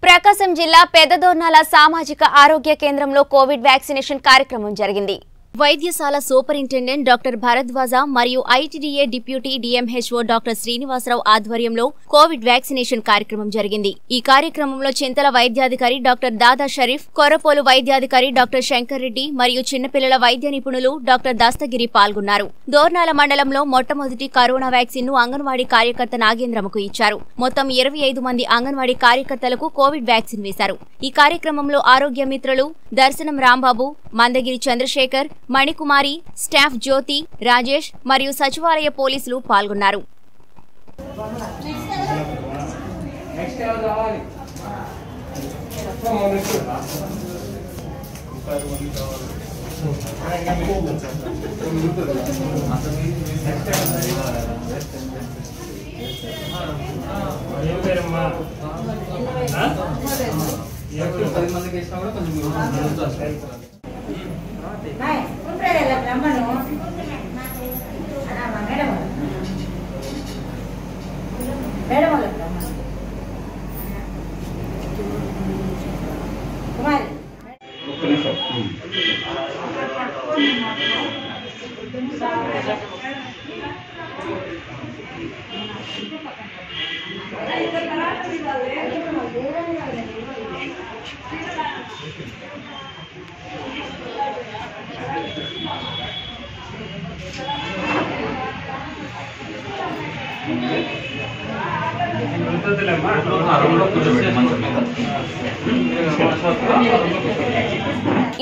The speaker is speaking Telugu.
ప్రకాశం జిల్లా పెద్దదోర్నాల సామాజిక ఆరోగ్య కేంద్రంలో కోవిడ్ వ్యాక్సినేషన్ కార్యక్రమం జరిగింది వైద్యశాల సూపరింటెండెంట్ డాక్టర్ భరద్వాజ మరియు ITDA deputy DMHO doctor Srinivasarao ఆధ్వర్యంలో కోవిడ్ వ్యాక్సినేషన్ కార్యక్రమం జరిగింది ఈ కార్యక్రమంలో చింతల వైద్యాధికారి డాక్టర్ దాదా షరీఫ్ కొరపోలు వైద్యాధికారి డాక్టర్ శంకర్ రెడ్డి మరియు చిన్నపిల్లల వైద్య నిపుణులు డాక్టర్ దస్తగిరి పాల్గొన్నారు దోర్నాల మండలంలో మొట్టమొదటి కరోనా వ్యాక్సిన్ ను అంగన్వాడీ కార్యకర్త నాగేంద్రముకు ఇచ్చారు మొత్తం ఇరవై ఐదు మంది అంగన్వాడీ కార్యకర్తలకు కోవిడ్ వ్యాక్సిన్ వేశారు ఈ కార్యక్రమంలో ఆరోగ్య మిత్రులు దర్శనం రాంబాబు మందగిరి చంద్రశేఖర్ మణికుమారి స్టాఫ్ జ్యోతి రాజేష్ మరియు సచివాలయ పోలీసులు పాల్గొన్నారు నెక్స్ట్ ఎవరు రావాలి ఏం పేరమ్మా ఆ? ఏం పేరు? పది మందికి ఇచ్చినా కూడా కొంచెం Này, con đây là làm lắm mà nó. À, mà nghe đâu mà. Nghe đâu mà làm lắm mà. Kumari. ఒక్క నిమిషం గుర్తుందిలేమ్మా కూర్చోబెట్టి మంచం మీద